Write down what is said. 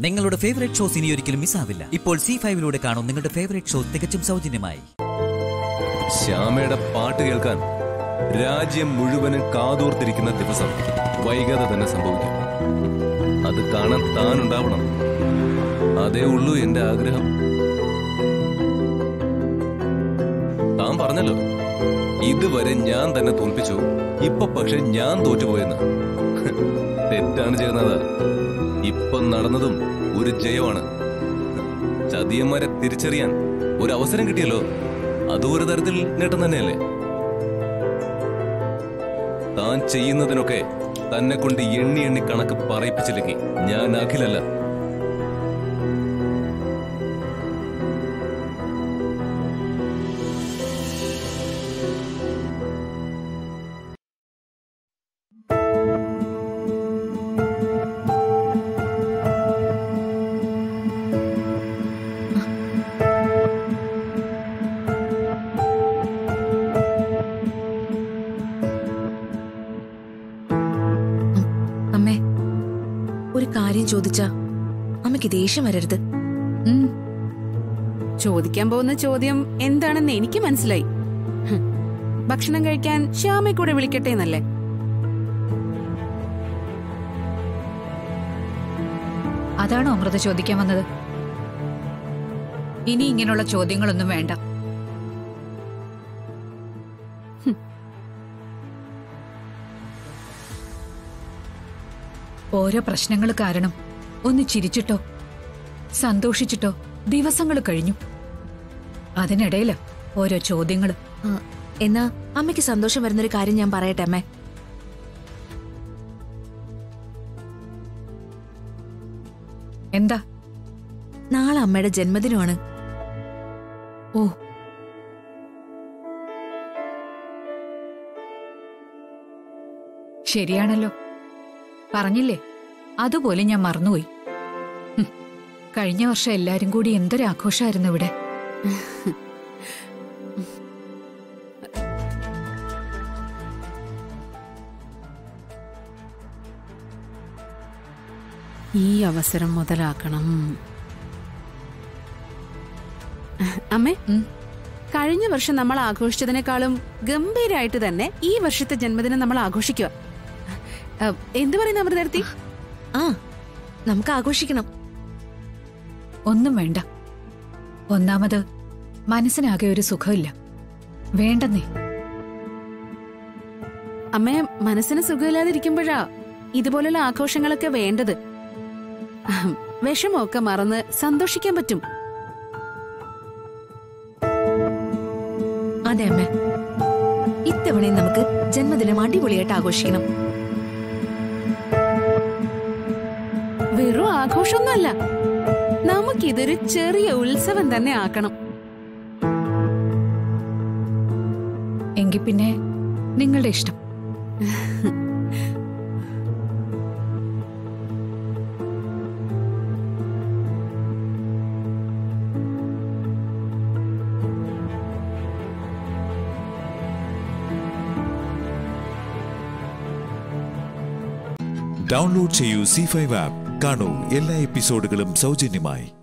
നിങ്ങളുടെ favourite shows ഇനി ഒരിക്കലും മിസ്സാവില്ല ഇപ്പോൾ സി ഫൈവിലൂടെ കാണും നിങ്ങളുടെ ഫേവറേറ്റ് ഷോ തികച്ചും സൗജന്യമായി ശ്യാമയുടെ പാട്ട് കേൾക്കാൻ രാജ്യം മുഴുവനും കാതോർത്തിരിക്കുന്ന ദിവസം വൈകാതെ തന്നെ സംഭവിക്കും അത് കാണാൻ താനുണ്ടാവണം അതേ ഉള്ളൂ എന്റെ ആഗ്രഹം താൻ പറഞ്ഞല്ലോ ഇതുവരെ ഞാൻ തന്നെ തോൽപ്പിച്ചു ഇപ്പൊ പക്ഷെ ഞാൻ തോറ്റുപോയെന്ന് തെറ്റാണ് ചെയ്യുന്നത് ഇപ്പൊ നടന്നതും ഒരു ജയമാണ് ചതിയന്മാരെ തിരിച്ചറിയാൻ ഒരു അവസരം കിട്ടിയല്ലോ അതും ഒരു തരത്തിൽ നേട്ടം തന്നെയല്ലേ താൻ ചെയ്യുന്നതിനൊക്കെ തന്നെ കൊണ്ട് എണ്ണി എണ്ണി കണക്ക് പറയിപ്പിച്ചില്ലെങ്കിൽ ഞാൻ അഖിലല്ല അമ്മേ ഒരു കാര്യം ചോദിച്ചാ അമ്മയ്ക്ക് ദേഷ്യം വരരുത് ഉം. ചോദിക്കാൻ പോകുന്ന ചോദ്യം എന്താണെന്ന് എനിക്ക് മനസ്സിലായി ഹും. ഭക്ഷണം കഴിക്കാൻ ശ്യാമയെ കൂടെ വിളിക്കട്ടെ എന്നല്ലേ അതാണോ അമൃത ചോദിക്കാൻ വന്നത് ഇനി ഇങ്ങനെയുള്ള ചോദ്യങ്ങളൊന്നും വേണ്ട ഓരോ പ്രശ്നങ്ങൾ കാരണം ഒന്ന് ചിരിച്ചിട്ടോ സന്തോഷിച്ചിട്ടോ ദിവസങ്ങൾ കഴിഞ്ഞു അതിനിടയില് ഓരോ ചോദ്യങ്ങള് ആ, എന്നാ അമ്മയ്ക്ക് സന്തോഷം വരുന്നൊരു കാര്യം ഞാൻ പറയട്ടെ അമ്മേ എന്താ നാളെ അമ്മയുടെ ജന്മദിനമാണ് ഓ ശരിയാണല്ലോ പറഞ്ഞില്ലേ അതുപോലെ ഞാൻ മറന്നുപോയി ഹും, കഴിഞ്ഞ വർഷം എല്ലാരും കൂടി എന്തൊരു ആഘോഷമായിരുന്നു ഇവിടെ ഈ അവസരം മുതലാക്കണം അമ്മേ ഉം. കഴിഞ്ഞ വർഷം നമ്മൾ ആഘോഷിച്ചതിനേക്കാളും ഗംഭീരായിട്ട് തന്നെ ഈ വർഷത്തെ ജന്മദിനം നമ്മൾ ആഘോഷിക്കുക അഹ്, എന്ത് പറയുന്ന അമൃതർത്തി ആ നമുക്ക് ആഘോഷിക്കണം ഒന്നും വേണ്ട ഒന്നാമത് മനസ്സിനാകെ ഒരു സുഖമില്ല വേണ്ടെന്നേ അമ്മേ മനസ്സിന് സുഖമില്ലാതിരിക്കുമ്പോഴാ ഇതുപോലുള്ള ആഘോഷങ്ങളൊക്കെ വേണ്ടത് അഹം, വിഷമമൊക്കെ മറന്ന് സന്തോഷിക്കാൻ പറ്റും അതെ അമ്മേ ഇത്തവണയും നമുക്ക് ജന്മദിനം അടിപൊളിയായിട്ട് ആഘോഷിക്കണം വെറും ആഘോഷമൊന്നുമല്ല നമുക്കിതൊരു ചെറിയ ഉത്സവം തന്നെ ആക്കണം എങ്കിൽ പിന്നെ നിങ്ങളുടെ ഇഷ്ടം ഡൗൺലോഡ് ചെയ്യൂ സി ഫൈവ് ആപ്പ് കാണൂ എല്ലാ എപ്പിസോഡുകളും സൗജന്യമായി